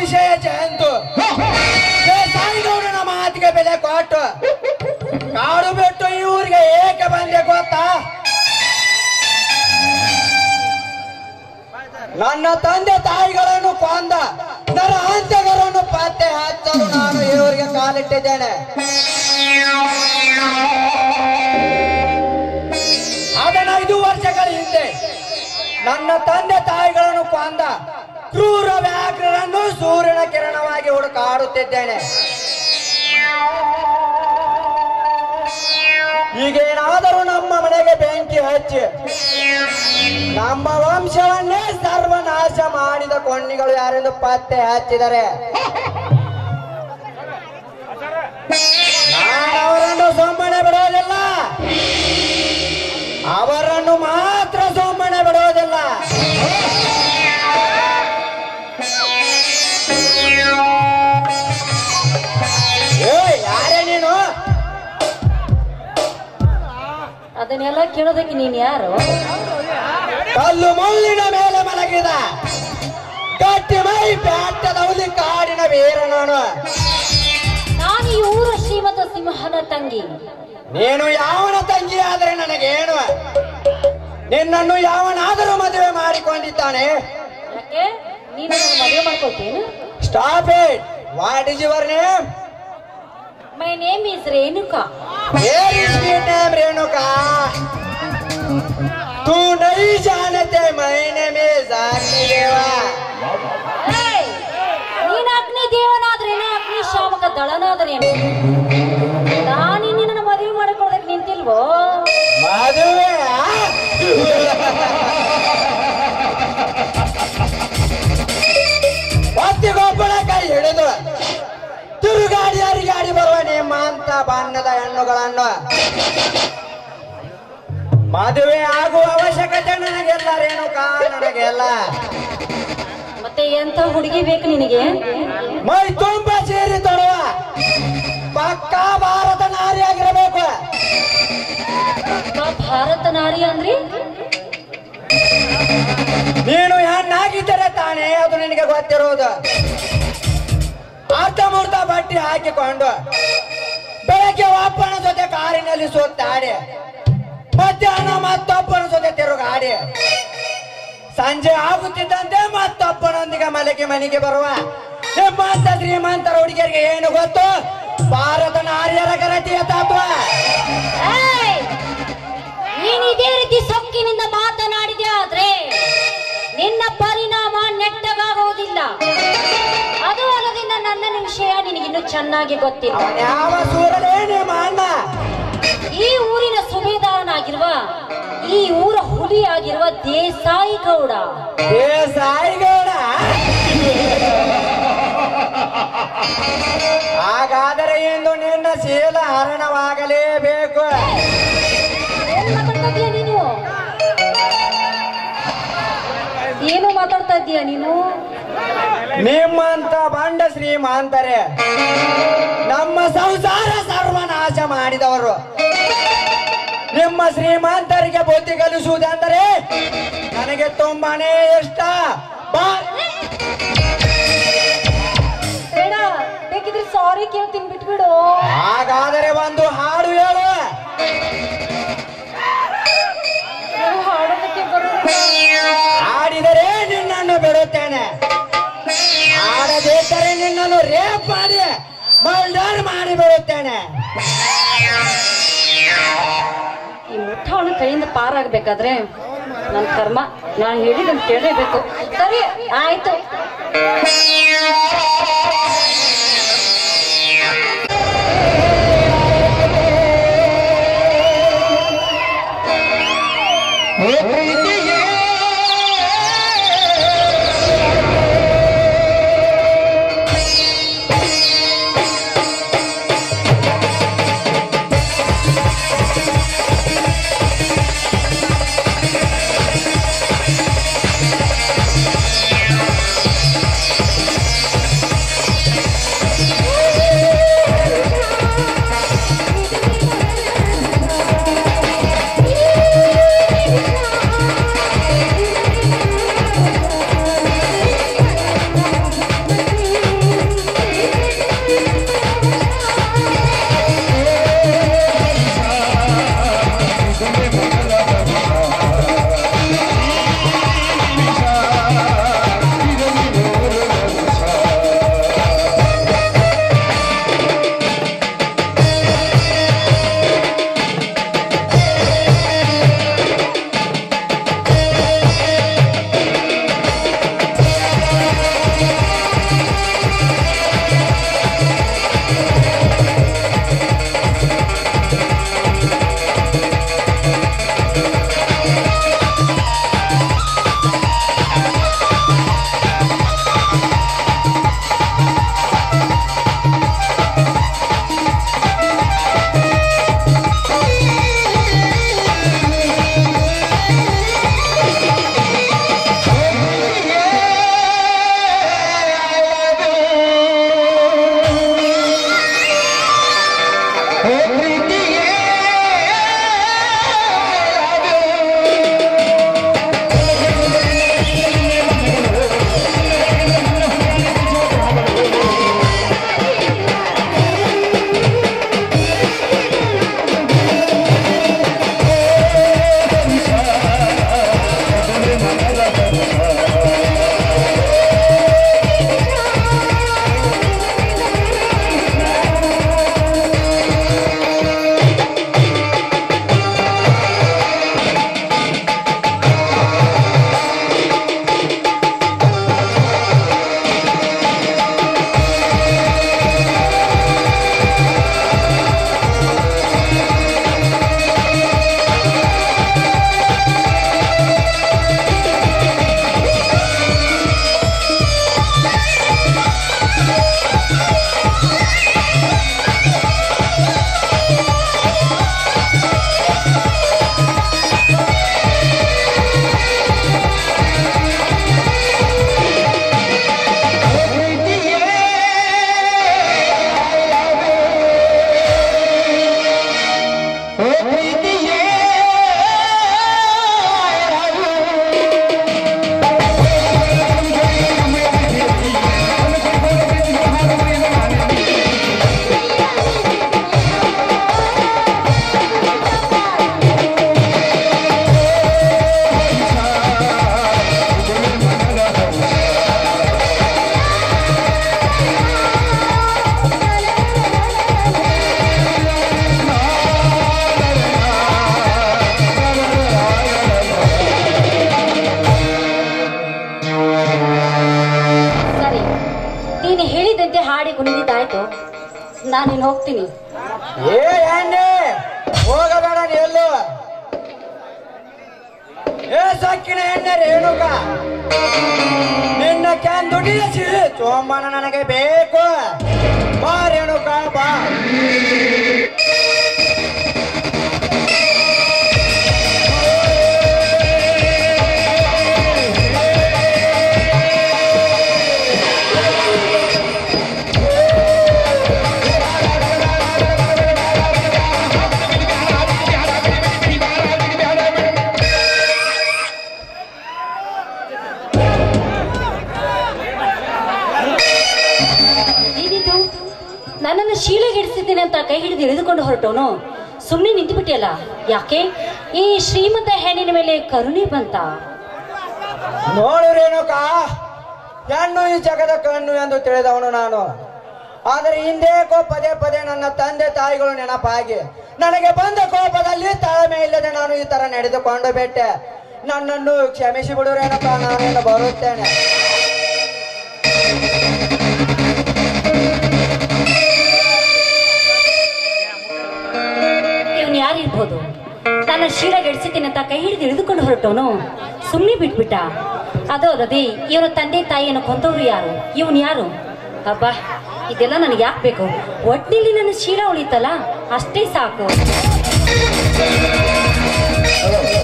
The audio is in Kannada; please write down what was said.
ಅತಿಶಯ ಜಯಂತು ಸಾಯಿಗೌಡನ ಮಾತಿಗೆ ಬೆಲೆ ಕೊಟ್ಟು ಕಾಡು ಬಿಟ್ಟು ಈ ಊರಿಗೆ ಏಕೆ ಬಂದೆ ಗೊತ್ತಾ ನನ್ನ ತಂದೆ ತಾಯಿಗಳನ್ನು ಕೊಂದ ನನ್ನ ಅಂತ್ಯಗಳನ್ನು ಪತ್ತೆ ಹಚ್ಚಲು ನಾನು ಇವರಿಗೆ ಕಾಲಿಟ್ಟಿದ್ದೇನೆ ಹದಿನೈದು ವರ್ಷಗಳ ಹಿಂದೆ ನನ್ನ ತಂದೆ ತಾಯಿಗಳನ್ನು ಕೊಂದ ಕ್ರೂರ ವ್ಯಾಘ್ರರನ್ನು ಸೂರ್ಯನ ಕಿರಣವಾಗಿ ಹುಡುಕಾಡುತ್ತಿದ್ದೇನೆ ಈಗೇನಾದರೂ ನಮ್ಮ ಮನೆಗೆ ಬೆಂಕಿ ಹಚ್ಚಿ ನಮ್ಮ ವಂಶವನ್ನೇ ಸರ್ವನಾಶ ಮಾಡಿದ ಕೊಂಡಿಗಳು ಯಾರೆಂದು ಪತ್ತೆ ಹಚ್ಚಿದರೆ ನಾನು ಅವರನ್ನು ಸುಮ್ಮನೆ ಬಿಡೋದಿಲ್ಲ ಅವರನ್ನು ಮಾತ್ರ ಸುಮ್ಮನೆ ಬಿಡೋದಿಲ್ಲ ಏ ಯಾರೇ ನೀನು ಅದನ್ನೆಲ್ಲ ಕೇಳೋದಕ್ಕೆ ನೀನ್ ಯಾರು ಕಲ್ಲು ಮುಳ್ಳಿನ ಮೇಲೆ ಮಲಗಿದ ಗಟ್ಟಿ ಮೈ ಬ್ಯಾಟದ ಹುಲಿ ಕಾಡಿನ ವೀರ ನಾನು ನಾನು ಈ ಊರ ಶ್ರೀಮಂತ ಸಿಂಹನ ತಂಗಿ ನೀನು ಯಾವನ ತಂಗಿ ಆದರೆ ನನಗೇನು ನಿನ್ನನ್ನು ಯಾವನಾದರೂ ಮದುವೆ ಮಾಡಿಕೊಂಡಿದ್ದಾನೆ ಯಾಕೆ ನೀನು ನನ್ನ ಮದುವೆ ಮಾಡ್ಕೊಳ್ತೇನು stop it what is your name my name is Renuka where is your name Renuka तू नहीं जानते मैं नेम इज अग्निदेवा ಏಯ್! ನೀನ್ ಅಗ್ನಿ ದೇವನಾದ್ರೇನು ಅಗ್ನಿ ಶಾಮಕ ದಳನಾದ್ರೇನು ನಾನು ನಿನ್ನ ಮದುವೆ ಮಾಡ್ಕೊಳ್ಳೋದಕ್ಕೆ ನಿಂತಿಲ್ವೋ ಮದುವೆ ಒತ್ತಿಗೊಬ್ಬಳ ಕೈ ಹಿಡಿದು ತಿರುಗಾಡಿ ಅರಿಗಾಡಿ ಬರುವ ನಿಮ್ಮಂತ ಬಣ್ಣದ ಹೆಣ್ಣುಗಳನ್ನು ಮದುವೆ ಆಗುವ ಅವಶ್ಯಕತೆ ನನಗೆಲ್ಲ ರೇಣುಕಾ ನನಗೆಲ್ಲ ಮತ್ತೆ ಎಂತ ಹುಡುಗಿ ಬೇಕು ನಿನಗೆ ಮೈ ತುಂಬ ಸೇರಿ ತೊಡುವ ಪಕ್ಕಾ ಭಾರತ ನಾರಿಯಾಗಿರಬೇಕು ಆ ಭಾರತ ನಾರಿ ಅಂದ್ರಿ ನೀನು ಹೆಣ್ಣಾಗಿದ್ದರೆ ತಾನೇ ಅದು ನಿನಗೆ ಗೊತ್ತಿರುವುದು ಅರ್ಧ ಮೂರ್ತ ಬಟ್ಟೆ ಹಾಕಿಕೊಂಡು ಬೆಳಗ್ಗೆ ಒಬ್ಬನ ಜೊತೆ ಕಾರಿನಲ್ಲಿ ಸುತ್ತಾಡಿ ಮಧ್ಯಾಹ್ನ ಮತ್ತೊಬ್ಬನ ಜೊತೆ ತಿರುಗಾಡಿ ಸಂಜೆ ಆಗುತ್ತಿದ್ದಂತೆ ಮತ್ತೊಬ್ಬನೊಂದಿಗೆ ಮಲಗಿ ಮನೆಗೆ ಬರುವ ನಿಮ್ಮಂತ ಶ್ರೀಮಂತರ ಹುಡುಗಿಯರಿಗೆ ಏನು ಗೊತ್ತು ಭಾರತ ನಾರಿಯರ ಗರತಿಯ ತತ್ವ ಏಯ್! ನೀನ್ ಇದೇ ರೀತಿ ಸೊಕ್ಕಿನಿಂದ ಮಾತನಾಡಿದೆ ಆದ್ರೆ ನಿನ್ನ ಪರಿಣಾಮ ನೆಟ್ಟಗಾಗುವುದಿಲ್ಲ ಅದು ಅಲ್ಲದಿಂದ ನನ್ನ ವಿಷಯ ನಿನಗಿನ್ನು ಚೆನ್ನಾಗಿ ಗೊತ್ತಿಲ್ಲ ಅವನ್ ಯಾವ ಸೂರನೇ ನಿಮ್ಮ ಅಣ್ಣ ಈ ಊರಿನ ಸುಬೇದಾರನಾಗಿರುವ ಈ ಊರ ಹುಲಿ ಆಗಿರುವ ದೇಸಾಯಿ ಗೌಡ ಏ ಸಾಯಿಗೌಡ ಹಾಗಾದರೆ ಇಂದು ನಿನ್ನ ಶೀಲ ಹರಣವಾಗಲೇಬೇಕು ಏನ್ ಮಾತಾಡ್ತಾ ಇದೀಯ ನೀನು ಏನು ಮಾತಾಡ್ತಾ ಇದೀಯ ನೀನು ನಿಮ್ಮಂತ ಬಂಡ ಶ್ರೀಮಂತರೇ ನಮ್ಮ ಸಂಸಾರ ಸರ್ವನಾಶ ಮಾಡಿದವರು ನಿಮ್ಮ ಶ್ರೀಮಂತರಿಗೆ ಬುದ್ಧಿ ಕಲಿಸುವುದೆಂದರೆ ನನಗೆ ತುಂಬಾನೇ ಇಷ್ಟ ಬಾ ಬೇಡ ಬೇಕಿದ್ರೆ ಸಾರಿ ಕೇಳ್ತೀನಿ ಬಿಟ್ಬಿಡು ಹಾಗಾದರೆ ಒಂದು ಹಾಡು ಹೇಳು ನಾನು ಹಾಡೋದಕ್ಕೆ ಬರೋದಿಲ್ಲ. ಆಡಿದರೆ ನಿನ್ನನ್ನು ಬಿಡುತ್ತೇನೆ ಆಡದಿದ್ದರೆ ನಿನ್ನನ್ನು ರೇಪ್ ಮಾಡಿ ಮರ್ಡರ್ ಮಾಡಿ ಬಿಡುತ್ತೇನೆ ಈ ಮುಠ ಅವನ ಕೈಯಿಂದ ಪಾರಾಗಬೇಕಾದ್ರೆ ನನ್ನ ಕರ್ಮ ನಾನು ಹೇಳಿದಂತ ಕೇಳಲೇಬೇಕು ಸರಿ ಆಯ್ತು ಿ ಹಾಡಿ ಕುಣಿದಿದ್ದಾಯ್ತು ನಾನಿನ್ನು ಹೋಗ್ತೀನಿ ಏ ಹೆಣ್ಣೆ ಹೋಗಬೇಡ ನೀ ಎಲ್ಲೂ ಏ ಸಕ್ಕಿನ ಎಣ್ಣೆ ರೇಣುಕ ನಿನ್ನ ಕ್ಯಾನ್ ದುಡಿಯಿಸಿ ಸೋಮನ ನನಗೆ ಬೇಕು ಬಾ ರೇಣುಕ ಬಾ ಏನಿದು ನನ್ನನ್ನು ಶೀಲೆಗೆಡಿಸಿದ್ದೀನಿ ಅಂತ ಕೈ ಹಿಡಿದು ಎಳೆದುಕೊಂಡು ಹೊರಟವನು ಸುಮ್ಮನೆ ನಿಂತುಬಿಟ್ಟಿಯಲ್ಲ ಯಾಕೆ ಈ ಶ್ರೀಮಂತ ಹೆಣ್ಣಿನ ಮೇಲೆ ಕರುಣೆ ಬಂತ ನೋಡು ರೇಣುಕ ಹೆಣ್ಣು ಈ ಜಗದ ಕಣ್ಣು ಎಂದು ತಿಳಿದವನು ನಾನು ಆದರೆ ಹಿಂದೆ ಪದೇ ಪದೇ ನನ್ನ ತಂದೆ ತಾಯಿಗಳು ನೆನಪಾಗಿ ನನಗೆ ಬಂದ ಕೋಪದಲ್ಲಿ ತಾಳ್ಮೆ ಇಲ್ಲದೆ ನಾನು ಈ ತರ ನಡೆದುಕೊಂಡು ಬಿಟ್ಟೆ ನನ್ನನ್ನು ಕ್ಷಮಿಸಿ ಬಿಡು ರೇಣುಕ ನಾನೇನು ಬರುತ್ತೇನೆ ಇವನು ಯಾರಿರ್ಬೋದು ನನ್ನ ಶೀಲೆಗೆಡಿಸಿದ್ದೀನಿ ಅಂತ ಕೈ ಹಿಡಿದು ಎಳೆದುಕೊಂಡು ಹೊರಟವನು ಸುಮ್ಮನೆ ಬಿಟ್ಬಿಟ್ಟ ಅದೋ ರದಿ ಇವನ ತಂದೆ ತಾಯಿಯನ್ನು ಕೊಂದವರು ಯಾರು ಇವನು ಯಾರು ಅಬ್ಬಾ ಇದೆಲ್ಲ ನನಗೆ ಯಾಕೆ ಬೇಕು ಒಟ್ಟಿನಲ್ಲಿ ನನ್ನ ಶೀಲ ಉಳಿತಲ್ಲ ಅಷ್ಟೇ ಸಾಕು